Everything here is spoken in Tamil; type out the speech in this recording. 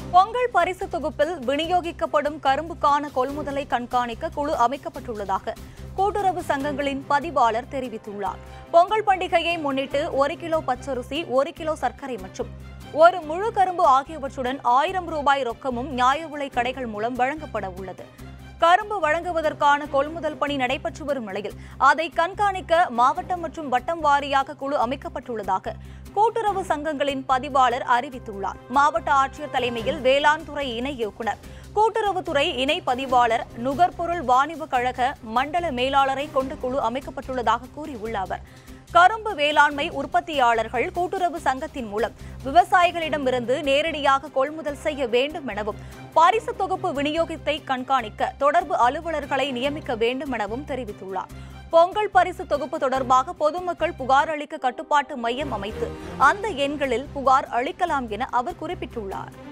பொங்கல் பரிசு தொகுப்பில் விநியோகிக்கப்படும் கரும்புக்கான கொள்முதலை கண்காணிக்க குழு அமைக்கப்பட்டுள்ளதாக கூட்டுறவு சங்கங்களின் பதிவாளர் தெரிவித்துள்ளார் பொங்கல் பண்டிகையை முன்னிட்டு ஒரு கிலோ பச்சரிசி ஒரு கிலோ சர்க்கரை மற்றும் ஒரு முழு கரும்பு ஆகியவற்றுடன் ஆயிரம் ரூபாய் ரொக்கமும் நியாய விலை கடைகள் மூலம் வழங்கப்பட உள்ளது கரும்பு வழங்குவதற்கான கொள்முதல் பணி நடைபெற்று வரும் நிலையில் அதை கண்காணிக்க மாவட்டம் மற்றும் வட்டம் வாரியாக குழு அமைக்கப்பட்டுள்ளதாக கூட்டுறவு சங்கங்களின் பதிவாளர் அறிவித்துள்ளார் மாவட்ட ஆட்சியர் தலைமையில் வேளாண் துறை இணை இயக்குநர் கூட்டுறவுத்துறை இணை பதிவாளர் நுகர்பொருள் வாணிப கழக மண்டல மேலாளரை கொண்டு குழு அமைக்கப்பட்டுள்ளதாக கூறியுள்ள அவர் கரும்பு வேளாண்மை உற்பத்தியாளர்கள் கூட்டுறவு சங்கத்தின் மூலம் விவசாயிகளிடமிருந்து நேரடியாக கொள்முதல் செய்ய வேண்டும் எனவும் பரிசு தொகுப்பு விநியோகத்தை கண்காணிக்க தொடர்பு அலுவலர்களை நியமிக்க வேண்டும் எனவும் தெரிவித்துள்ளார் பொங்கல் பரிசு தொகுப்பு தொடர்பாக பொதுமக்கள் புகார் அளிக்க கட்டுப்பாட்டு மையம் அமைத்து அந்த எண்களில் புகார் அளிக்கலாம் என அவர் குறிப்பிட்டுள்ளார்